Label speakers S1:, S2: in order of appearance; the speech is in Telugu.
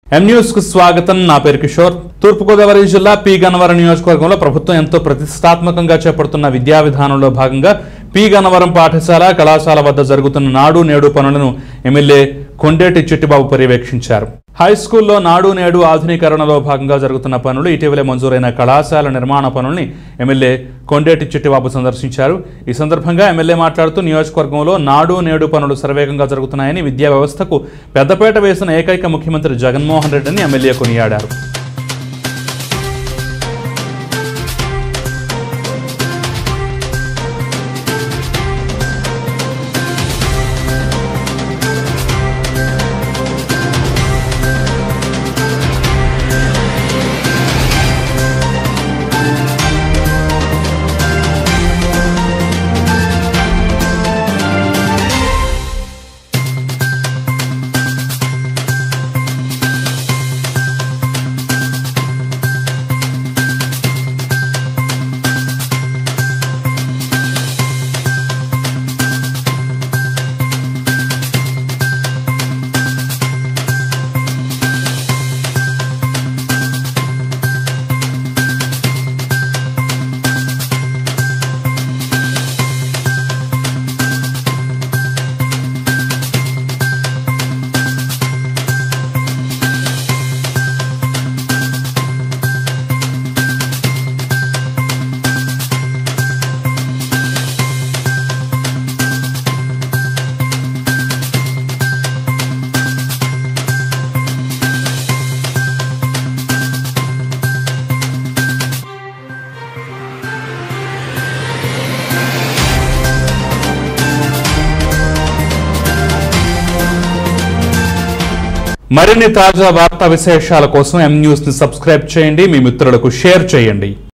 S1: ఎం న్యూస్ కు స్వాగతం నా పేరు కిషోర్ తూర్పుగోదావరి జిల్లా పి గన్నవరం నియోజకవర్గంలో ప్రభుత్వం ఎంతో ప్రతిష్టాత్మకంగా చేపడుతున్న విద్యా విధానంలో భాగంగా పి గన్నవరం పాఠశాల కళాశాల వద్ద జరుగుతున్న నాడు నేడు పనులను ఎమ్మెల్యే కొండేటి చిట్టిబాబు పర్యవేక్షించారు హై స్కూల్లో నాడు నేడు ఆధునీకరణలో భాగంగా జరుగుతున్న పనులు ఇటీవలే మంజూరైన కళాశాల నిర్మాణ పనుల్ని ఎమ్మెల్యే కొండేటి చిట్టిబాబు సందర్శించారు ఈ సందర్భంగా ఎమ్మెల్యే మాట్లాడుతూ నియోజకవర్గంలో నాడు నేడు పనులు శరవేగంగా జరుగుతున్నాయని విద్యా వ్యవస్థకు పెద్దపేట వేసిన ఏకైక ముఖ్యమంత్రి జగన్మోహన్ రెడ్డిని ఎమ్మెల్యే కొనియాడారు మరిన్ని తాజా వార్తా విశేషాల కోసం ఎం న్యూస్ ని సబ్స్క్రైబ్ చేయండి మీ మిత్రులకు షేర్ చేయండి